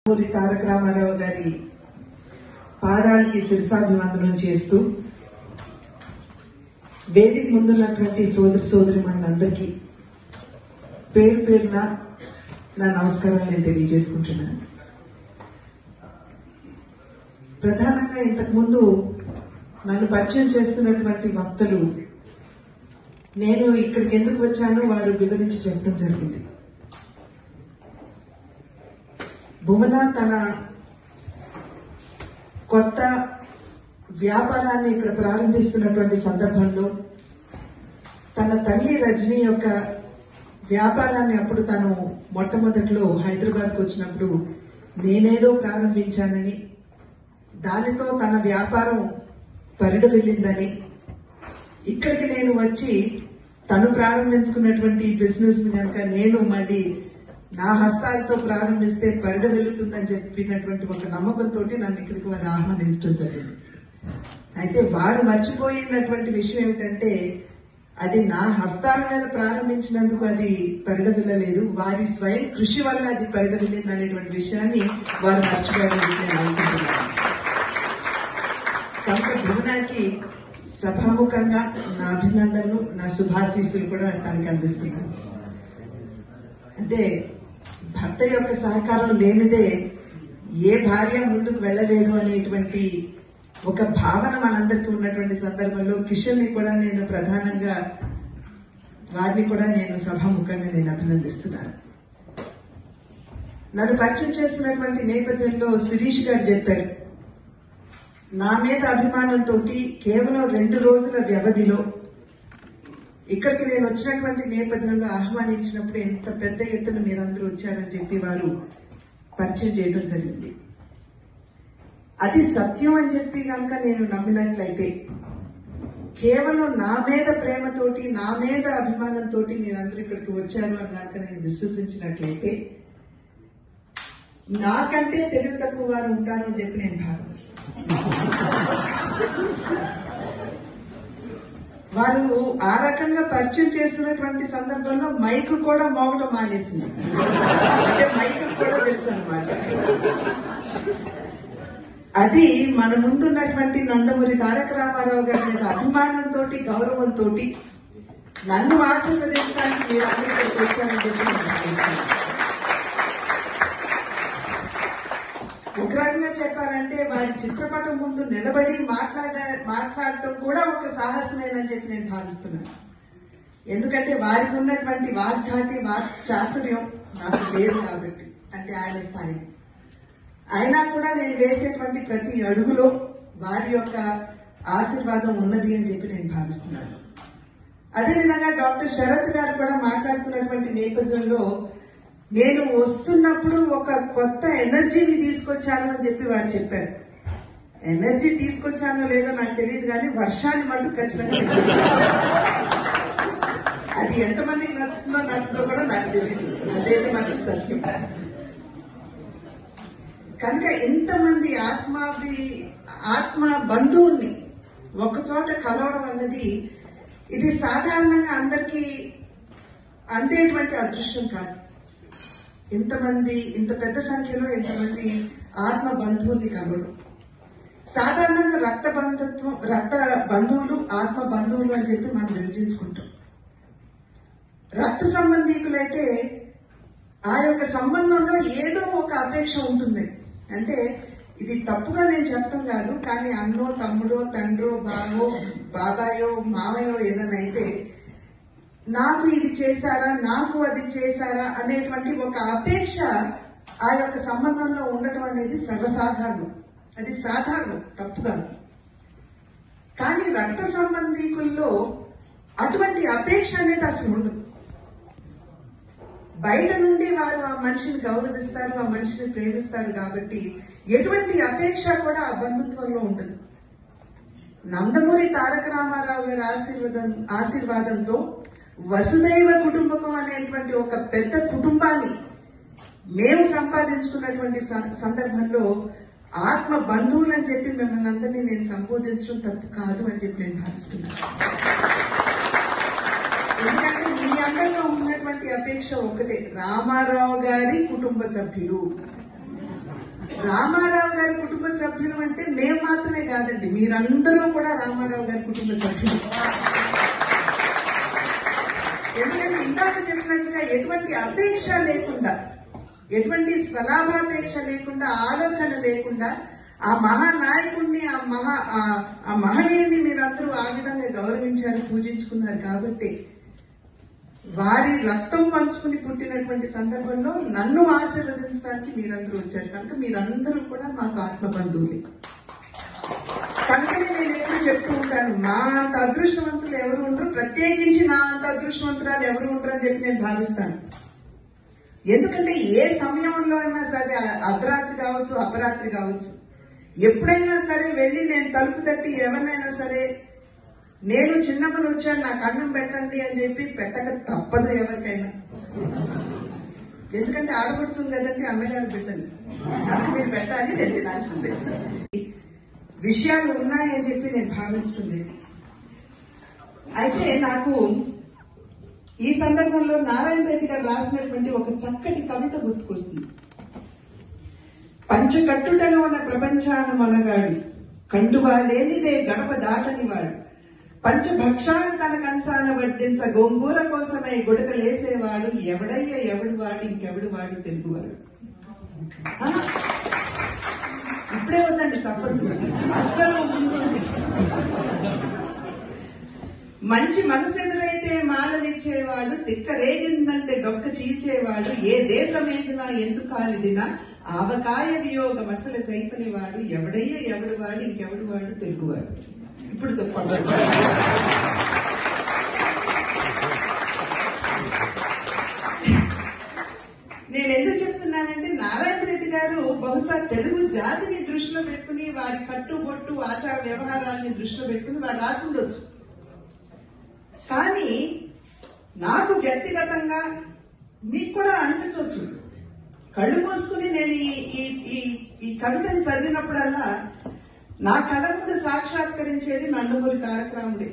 పూరి తారక రామారావు గారి పాదాలకి శిరసాభివందనం చేస్తూ వేదిక ముందున్నటువంటి సోదరి సోదరి మనందరికీ పేరు పేరున నా నమస్కారాలు నేను తెలియజేసుకుంటున్నాను ప్రధానంగా ఇంతకు ముందు నన్ను పరిచయం చేస్తున్నటువంటి వక్తలు నేను ఇక్కడికి ఎందుకు వచ్చానో వారు వివరించి చెప్పడం జరిగింది భువన తన కొత్త వ్యాపారాన్ని ఇక్కడ ప్రారంభిస్తున్నటువంటి సందర్భంలో తన తల్లి రజనీ యొక్క వ్యాపారాన్ని అప్పుడు తను మొట్టమొదట్లో హైదరాబాద్కు వచ్చినప్పుడు నేనేదో ప్రారంభించానని దానితో తన వ్యాపారం పరిడ వెళ్ళిందని ఇక్కడికి నేను వచ్చి తను ప్రారంభించుకున్నటువంటి బిజినెస్ కనుక నేను మళ్ళీ నా హస్తాలతో ప్రారంభిస్తే పరిడ వెళుతుందని చెప్పినటువంటి ఒక నమ్మకంతో నన్ను ఇక్కడికి వారు ఆహ్వానించడం జరిగింది అయితే వారు మర్చిపోయినటువంటి విషయం ఏమిటంటే అది నా హస్తాల మీద ప్రారంభించినందుకు అది పరిడవిల్లలేదు వారి స్వయం కృషి వల్ల అది పరిడవిల్లింది అనేటువంటి విషయాన్ని వారు మర్చిపోయారని నేను అనుకుంటున్నాను కనుక భువనాకి సభాముఖంగా నా అభినందనలు నా శుభాశీస్సులు కూడా తనకి అందిస్తున్నాను అంటే భర్త యొక్క సహకారం లేనిదే ఏ భార్య ముందుకు వెళ్ళలేదు అనేటువంటి ఒక భావన మనందరికీ ఉన్నటువంటి సందర్భంలో కిషన్ ని కూడా నేను ప్రధానంగా వారిని కూడా నేను సభాముఖంగా నేను అభినందిస్తున్నాను నన్ను పరిచయం చేసినటువంటి నేపథ్యంలో శిరీష్ గారు చెప్పారు నా మీద అభిమానంతో కేవలం రెండు రోజుల వ్యవధిలో ఇక్కడికి నేను వచ్చినటువంటి నేపథ్యంలో ఆహ్వానించినప్పుడు ఎంత పెద్ద ఎత్తున మీరందరూ వచ్చారని చెప్పి వారు పరిచయం చేయడం జరిగింది అది సత్యం అని చెప్పి కనుక నేను నమ్మినట్లయితే కేవలం నా మీద ప్రేమతోటి నా మీద అభిమానంతో మీరందరూ ఇక్కడికి వచ్చారు అని కనుక నేను విశ్వసించినట్లయితే నాకంటే తెలివి తక్కువ వారు ఉంటారు అని చెప్పి నేను భావించాను వారు ఆ రకంగా పరిచయం చేస్తున్నటువంటి సందర్భంలో మైక్ కూడా మోగటం మానేసింది అంటే మైక్ కూడా తెలుసు అనమాట అది మన ముందున్నటువంటి నందమూరి తారక రామారావు గారి మీద అభిమానంతో గౌరవంతో నన్ను ఆశీర్వదించడానికి మీరు అందరూ ఇక్కడికి వచ్చారని చెప్పి నేను భావిస్తున్నాను. ఒక రకంగా చెప్పాలంటే వారి చిత్రపటం ముందు నిలబడి మాట్లాడ మాట్లాడటం కూడా ఒక సాహసమేనని చెప్పి నేను భావిస్తున్నాను ఎందుకంటే వారికి ఉన్నటువంటి వాగ్ధాటి వాక్ చాతుర్యం నాకు లేదు కాబట్టి అంటే ఆయన స్థాయి అయినా కూడా నేను వేసేటువంటి ప్రతి అడుగులో వారి యొక్క ఆశీర్వాదం ఉన్నది అని చెప్పి నేను భావిస్తున్నాను అదేవిధంగా డాక్టర్ శరత్ గారు కూడా మాట్లాడుతున్నటువంటి నేపథ్యంలో నేను వస్తున్నప్పుడు ఒక కొత్త ఎనర్జీని తీసుకొచ్చాను అని చెప్పి వారు చెప్పారు ఎనర్జీ తీసుకొచ్చానో లేదో నాకు తెలియదు కానీ వర్షాన్ని మటుకు ఖచ్చితంగా నేను తీసుకొచ్చాను. అది ఎంతమందికి నచ్చుతుందో నచ్చుతుందో కూడా నాకు తెలియదు అదైతే మటుకు సత్యం కనుక ఇంతమంది ఆత్మాభి ఆత్మ బంధువుల్ని ఒక చోట కలవడం అన్నది ఇది సాధారణంగా అందరికీ అందేటువంటి అదృష్టం కాదు ఇంతమంది ఇంత పెద్ద సంఖ్యలో ఇంతమంది ఆత్మ బంధువుల్ని కలవడం సాధారణంగా రక్త బంధుత్వం రక్త బంధువులు ఆత్మ బంధువులు అని చెప్పి మనం విభజించుకుంటాం రక్త సంబంధీకులైతే ఆ యొక్క సంబంధంలో ఏదో ఒక అపేక్ష ఉంటుంది అంటే ఇది తప్పుగా నేను చెప్పడం కాదు కానీ అన్నో తమ్ముడో తండ్రో బావో బాబాయో మావయ్యో ఏదైనా అయితే నాకు ఇది చేశారా నాకు అది చేశారా అనేటువంటి ఒక అపేక్ష ఆ యొక్క సంబంధంలో ఉండటం అనేది సర్వసాధారణం అది సాధారణం తప్పు కాదు కానీ రక్త సంబంధీకుల్లో అటువంటి అపేక్ష అనేది అసలు ఉండదు బయట నుండి వారు ఆ మనిషిని గౌరవిస్తారు ఆ మనిషిని ప్రేమిస్తారు కాబట్టి ఎటువంటి అపేక్ష కూడా ఆ బంధుత్వంలో ఉండదు నందమూరి తారక రామారావు గారి ఆశీర్వాదం ఆశీర్వాదంతో వసుదైవ కుటుంబకం అనేటువంటి ఒక పెద్ద కుటుంబాన్ని మేము సంపాదించుకున్నటువంటి స- సందర్భంలో ఆత్మ బంధువులు అని చెప్పి మిమ్మల్ని అందరినీ నేను సంబోధించడం తప్పు కాదు అని చెప్పి నేను భావిస్తున్నాను ఎందుకంటే మీ అందరిలో ఉన్నటువంటి అపేక్ష ఒకటే రామారావు గారి కుటుంబ సభ్యులు రామారావు గారి కుటుంబ సభ్యులు అంటే మేము మాత్రమే కాదండి మీరందరూ కూడా రామారావు గారి కుటుంబ సభ్యులు ఎందుకంటే ఇందాక చెప్పినట్టుగా ఎటువంటి అపేక్ష లేకుండా ఎటువంటి స్వలాభాపేక్ష లేకుండా ఆలోచన లేకుండా ఆ మహానాయకుడిని ఆ మహా ఆ- ఆ మహనీయుడిని మీరందరూ ఆ విధంగా గౌరవించారు పూజించుకున్నారు కాబట్టి వారి రక్తం పంచుకుని పుట్టినటువంటి సందర్భంలో నన్ను ఆశీర్వదించడానికి మీరందరూ వచ్చారు కనుక మీరందరూ కూడా మాకు ఆత్మ బంధువులే కనుకనే నేను ఎప్పుడు చెప్తూ ఉంటాను మా అంత అదృష్టవంతులు ఎవరు ఉండరు ప్రత్యేకించి నా అంత అదృష్టవంతురాలు ఎవరు ఉండరు అని చెప్పి నేను భావిస్తాను ఎందుకంటే ఏ సమయంలో అయినా సరే అర్ధరాత్రి కావచ్చు అపరాత్రి కావచ్చు ఎప్పుడైనా సరే వెళ్ళి నేను తలుపు తట్టి ఎవరినైనా సరే నేను చిన్నప్పుడు వచ్చాను నాకు అన్నం పెట్టండి అని చెప్పి పెట్టక తప్పదు ఎవరికైనా ఎందుకంటే ఆడపడుచుంది కదండి అన్నగారు పెట్టండి నాకు మీరు పెట్టాలి నేను తినాల్సిందే విషయాలు ఉన్నాయని చెప్పి నేను భావించుతుంది అయితే నాకు ఈ సందర్భంలో నారాయణ రెడ్డి గారు రాసినటువంటి ఒక చక్కటి కవిత గుర్తుకొస్తుంది పంచకట్టుటలో ఉన్న ప్రపంచాన మనగాడు కంటువా లేనిదే గడప దాటని వాడు పంచభక్షాలు తన కంచాన వడ్డించ గోంగూర కోసమై గుడకలేసేవాడు ఎవడయ్య ఎవడు వాడు ఇంకెవడు వాడు తెలుగువాడు ఆ, ఇప్పుడే వద్దండి చప్పట్లు అస్సలు మంచి మనసు ఎదురైతే మాలలిచ్చేవాడు తిక్క రేగిందంటే డొక్క చీల్చేవాడు ఏ దేశమేదినా ఎందుకు కాలిదినా ఆవకాయ వియోగ మసల సైపని వాడు ఎవడయ్య ఎవడు వాడు ఇంకెవడు వాడు తెలుగువాడు ఇప్పుడు చెప్పండి నేను ఎందుకు చెప్తున్నానంటే నారాయణ రెడ్డి గారు బహుశా తెలుగు జాతిని దృష్టిలో పెట్టుకుని వారి కట్టుబొట్టు ఆచార వ్యవహారాలని దృష్టిలో పెట్టుకుని వారు రాసి ఉండొచ్చు కానీ నాకు వ్యక్తిగతంగా మీకు కూడా అనిపించవచ్చు కళ్ళు మూసుకుని నేను ఈ ఈ- ఈ ఈ కవితని చదివినప్పుడల్లా నా కళ్ళ ముందు సాక్షాత్కరించేది నందమూరి తారక రాముడే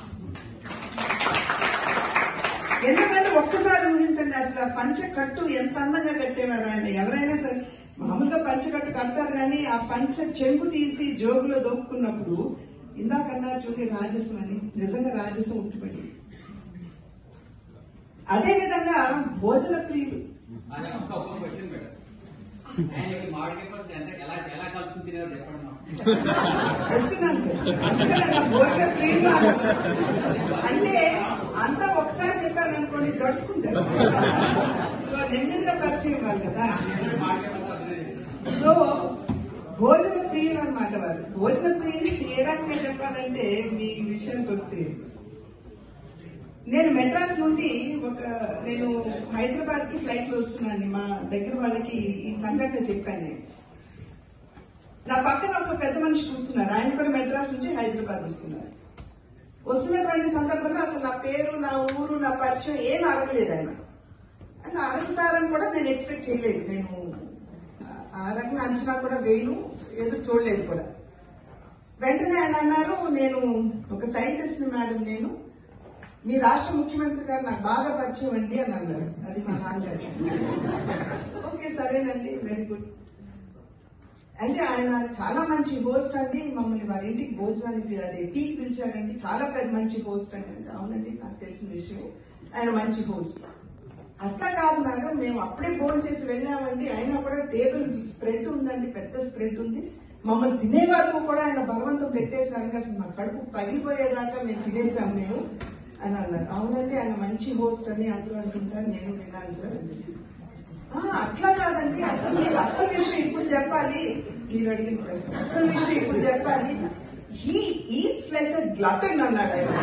ఎందుకంటే ఒక్కసారి ఊహించండి అసలు ఆ పంచ కట్టు ఎంత అందంగా కట్టేవారు ఆయన ఎవరైనా సరే మామూలుగా పంచకట్టు కడతారు కానీ ఆ పంచ చెంగు తీసి జోబులో దొక్కున్నప్పుడు ఇందాకన్నారు చూడండి రాజసం అని నిజంగా రాజసం ఉట్టుపడి అదే విధంగా భోజన ప్రియులు అదే ఒక్క ఒక్క క్వశ్చన్ మేడం ఆయన ఇప్పుడు మామిడికాయ పచ్చడి ఎంత ఎలా ఎలా కలుపుకుని తినారో చెప్పండి మాకు. వస్తున్నాను సార్ అందుకనే నా భోజన ప్రియులు అన్నారు. అంటే అంతా ఒకసారి చెప్పారు అనుకోండి జడుచుకుంటారు సో నెమ్మదిగా పరిచయం వాళ్ళు కదా నేను మామిడికాయ పచ్చడి అర్థమే చేశాను. సో భోజన ప్రియులు అన్నమాట వారు భోజన ప్రియులు ఏ రకంగా చెప్పాలంటే మీ విషయానికి వస్తే నేను మెడ్రాస్ నుండి ఒక నేను హైదరాబాద్ కి ఫ్లైట్ లో వస్తున్నాను మా దగ్గర వాళ్ళకి ఈ సంఘటన చెప్పాను నేను నా పక్కన ఒక పెద్ద మనిషి కూర్చున్నారు ఆయన కూడా మెడ్రాస్ నుంచి హైదరాబాద్ వస్తున్నారు వస్తున్నటువంటి సందర్భంలో అసలు నా పేరు నా ఊరు నా పరిచయం ఏం అడగలేదు ఆయన అని అడుగుతారని కూడా నేను ఎక్స్పెక్ట్ చేయలేదు నేను ఆ- ఆ రకంగా అంచనా కూడా వేయను ఎదురు చూడలేదు కూడా వెంటనే ఆయన అన్నారు నేను ఒక సైంటిస్ట్ మేడం నేను మీ రాష్ట్ర ముఖ్యమంత్రి గారు నాకు బాగా పరిచయం అండి అని అన్నారు అది మా నాన్నగారు ఓకే సరేనండి వెరీ గుడ్ అంటే ఆయన చాలా మంచి హోస్ట్ అండి మమ్మల్ని వారి ఇంటికి భోజనానికి అదే టీ పిలిచారండి చాలా పెద్ద మంచి హోస్ట్ అండి అంటే అవునండి నాకు తెలిసిన విషయం ఆయన మంచి హోస్ట్ అట్లా కాదు మేడం మేము అప్పుడే భోజనం చేసి వెళ్ళామండి అయినా కూడా టేబుల్ స్ప్రెడ్ ఉందండి పెద్ద స్ప్రెడ్ ఉంది మమ్మల్ని తినే వరకు కూడా ఆయన బలవంతం పెట్టేశారు అసలు మా కడుపు పగిలిపోయేదాకా మేము తినేసాం మేము అని అన్నారు అవునండి ఆయన మంచి హోస్ట్ అని అందరూ అనుకుంటారు నేను విన్నాను సార్ అని చెప్పి. ఆ, అట్లా కాదండి అసలు మీకు అసలు విషయం ఇప్పుడు చెప్పాలి మీరు అడిగిన ప్రశ్న అసలు విషయం ఇప్పుడు చెప్పాలి హీ ఈట్స్ లైక్ గ్లటన్ అన్నాడు ఆయన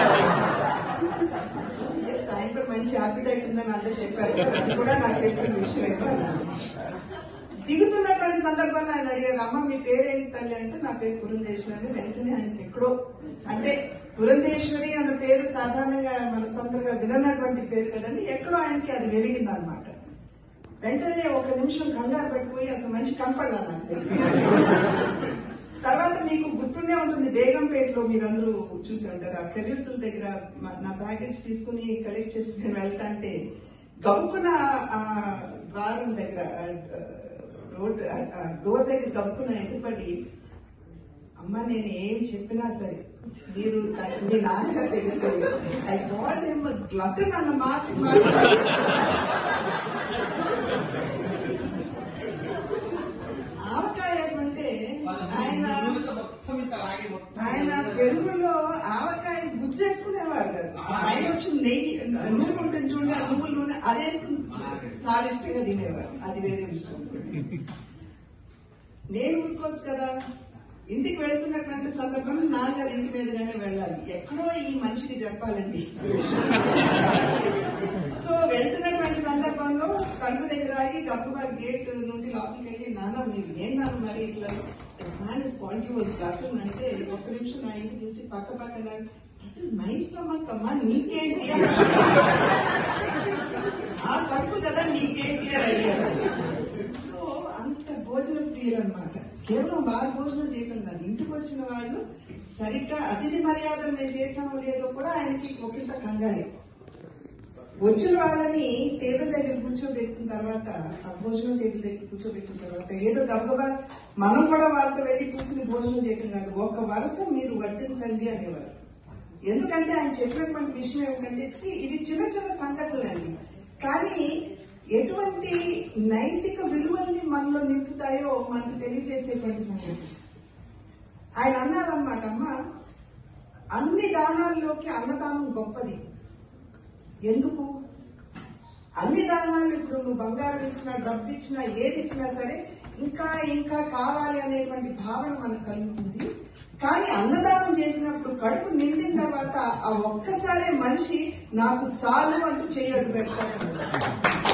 Yes, ఆయన కూడా మంచి ఆర్కిటెక్ట్ ఉందని అందరూ చెప్పారు సార్ అది కూడా నాకు తెలిసిన విషయం దిగుతున్నటువంటి సందర్భంలో ఆయన అడిగారు అమ్మ మీ పేరేంటి తల్లి అంటే నా పేరు పురంధేశ్వరి అని వెంటనే ఆయనకి ఎక్కడో అంటే పురంధేశ్వరి అన్న పేరు సాధారణంగా మన తొందరగా విననటువంటి పేరు కదండి ఎక్కడో ఆయనకి అది వెలిగింది అనమాట వెంటనే ఒక నిమిషం కంగారు పడిపోయి అసలు మంచి కంపడ్డా నాకు తెలిసి తర్వాత మీకు గుర్తుండే ఉంటుంది బేగంపేటలో మీరందరూ చూసి ఉంటారు ఆ కెరీర్సుల దగ్గర మ- నా బ్యాగేజ్ తీసుకుని కలెక్ట్ చేసుకుని వెళ్తా అంటే గబుక్కున ఆ ద్వారం దగ్గర రోడ్ డోర్ దగ్గర కప్పున ఎదురుపడి అమ్మ నేను ఏం చెప్పినా సరే మీరు త- మీ నాన్నగారి దగ్గర ఐ వాట్ ఏమో గ్లటన్ అన్న మాట మాట్లాడారు. ఆవకాయ అంటే వాళ్ళ ఆయన ముందుగా మొత్తం ఇంత లాగి మొత్తం ఆయన పెరుగులో ఆవకాయ గుజ్జేసుకునేవారు కదా ఆ పైన వచ్చి నెయ్యి నూనె ఉంటుంది చూడండి ఆ నువ్వుల నూనె అదే చాలా ఇష్టంగా తినేవారు అది వేరే విషయం నేను ఊరుకోవచ్చు కదా ఇంటికి వెళ్తున్నటువంటి సందర్భంలో నాన్నగారు ఇంటి మీదుగానే వెళ్ళాలి ఎక్కడో ఈ మనిషికి చెప్పాలండి సో వెళ్తున్నటువంటి సందర్భంలో తలుపు దగ్గర ఆగి గబ్బుగా గేట్ నుండి లోపలికి వెళ్ళి నాన్న మీరు ఏం నాన్న మరి ఇట్లా మ్యాన్ ఇస్ పాయింట్ డాక్టర్ అంటే ఒక్క నిమిషం నా ఇంటి చూసి పక్క పక్కన దట్ ఇస్ మై స్టమక్ అమ్మా నీకేంటి అని ఆ కడుపు కదా నీకేంటి అని అడిగారు సో అంత భోజన ప్రియులు అనమాట కేవలం వారు భోజనం చేయటం కాదు ఇంటికి వచ్చిన వాళ్ళు సరిగ్గా అతిథి మర్యాదలు మేము చేసామో లేదో కూడా ఆయనకి ఒకంత కంగాలి వచ్చిన వాళ్ళని టేబుల్ దగ్గర కూర్చోబెట్టిన తర్వాత ఆ భోజనం టేబుల్ దగ్గర కూర్చోబెట్టిన తర్వాత ఏదో గబగబా మనం కూడా వాళ్ళతో వెళ్ళి కూర్చుని భోజనం చేయటం కాదు ఒక వరుస మీరు వడ్డించండి అనేవారు ఎందుకంటే ఆయన చెప్పినటువంటి విషయం ఏమిటంటే see, ఇవి చిన్న చిన్న సంఘటనలు అండి కానీ ఎటువంటి నైతిక విలువల్ని మనలో నింపుతాయో మనకు తెలియజేసేటువంటి సంగతి ఆయన అన్నారన్నమాట అమ్మ అన్ని దానాల్లోకి అన్నదానం గొప్పది ఎందుకు అన్ని దానాలు ఇప్పుడు నువ్వు బంగారం ఇచ్చినా డబ్బు ఇచ్చినా ఏది ఇచ్చినా సరే ఇంకా ఇంకా కావాలి అనేటువంటి భావన మనకు కలుగుతుంది కానీ అన్నదానం చేసినప్పుడు కడుపు నిండిన తర్వాత ఆ ఒక్కసారే మనిషి నాకు చాలు అంటూ చేయడు పెడతాడు